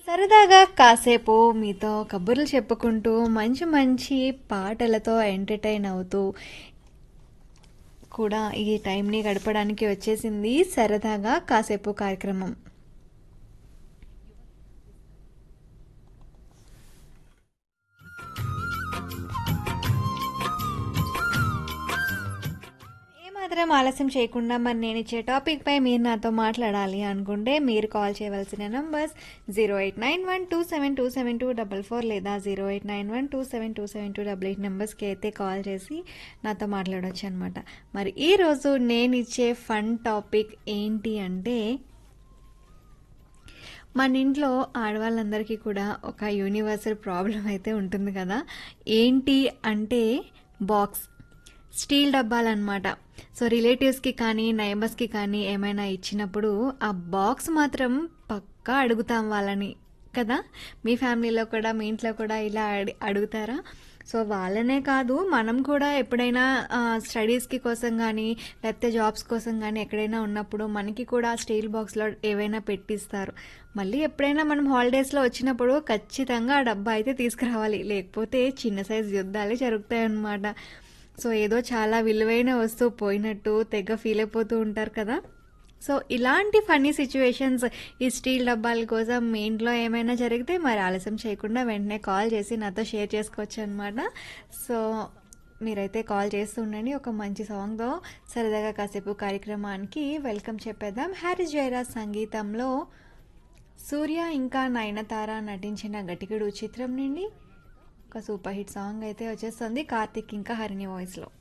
సరదాగా కాసేపు మీతో కబుర్లు చెప్పుకుంటూ మంచి మంచి పాటలతో ఎంటర్టైన్ అవుతూ కూడా ఈ టైంని గడపడానికి వచ్చేసింది సరదాగా కాసేపు కార్యక్రమం ఏమాత్రం ఆలస్యం చేయకుండా మరి నేను ఇచ్చే టాపిక్ పై మీరు నాతో మాట్లాడాలి అనుకుంటే మీరు కాల్ చేయవలసిన numbers zero eight nine one two seven two seven two double four లేదా zero eight nine one two seven two seven two double eight నెంబర్స్కి అయితే కాల్ చేసి నాతో మాట్లాడవచ్చు అనమాట మరి ఈరోజు నేను ఇచ్చే ఫన్ టాపిక్ ఏంటి అంటే మన ఇంట్లో ఆడవాళ్ళందరికీ కూడా ఒక యూనివర్సల్ ప్రాబ్లం అయితే ఉంటుంది కదా ఏంటి అంటే బాక్స్ స్టీల్ డబ్బాలన్నమాట సో రిలేటివ్స్కి కానీ నైబర్స్కి కానీ ఏమైనా ఇచ్చినప్పుడు ఆ బాక్స్ మాత్రం పక్కా అడుగుతాం వాళ్ళని కదా మీ ఫ్యామిలీలో కూడా మీ ఇంట్లో కూడా ఇలా అడి అడుగుతారా సో వాళ్ళనే కాదు మనం కూడా ఎప్పుడైనా స్టడీస్కి కోసం కానీ లేకపోతే జాబ్స్ కోసం కానీ ఎక్కడైనా ఉన్నప్పుడు మనకి కూడా స్టీల్ బాక్స్లో ఏవైనా పెట్టిస్తారు మళ్ళీ ఎప్పుడైనా మనం హాలిడేస్లో వచ్చినప్పుడు ఖచ్చితంగా ఆ డబ్బా అయితే తీసుకురావాలి లేకపోతే చిన్న సైజ్ యుద్ధాలే జరుగుతాయి అన్నమాట సో ఏదో చాలా విలువైన వస్తువు పోయినట్టు తెగ ఫీల్ అయిపోతూ ఉంటారు కదా సో ఇలాంటి ఫన్నీ సిచ్యువేషన్స్ ఈ స్టీల్ డబ్బాల కోసం మీ ఇంట్లో ఏమైనా జరిగితే మరి ఆలస్యం చేయకుండా వెంటనే కాల్ చేసి నాతో షేర్ చేసుకోవచ్చు అనమాట సో మీరైతే కాల్ చేస్తూ ఉండండి ఒక మంచి సాంగ్తో సరదాగా కాసేపు కార్యక్రమానికి వెల్కమ్ చెప్పేద్దాం హ్యారీస్ జయరాజ్ సంగీతంలో సూర్య ఇంకా నయనతార నటించిన గటికుడు చిత్రం నుండి ఒక సూపర్ హిట్ సాంగ్ అయితే వచ్చేస్తుంది కార్తిక్ ఇంకా హరిణి వాయిస్లో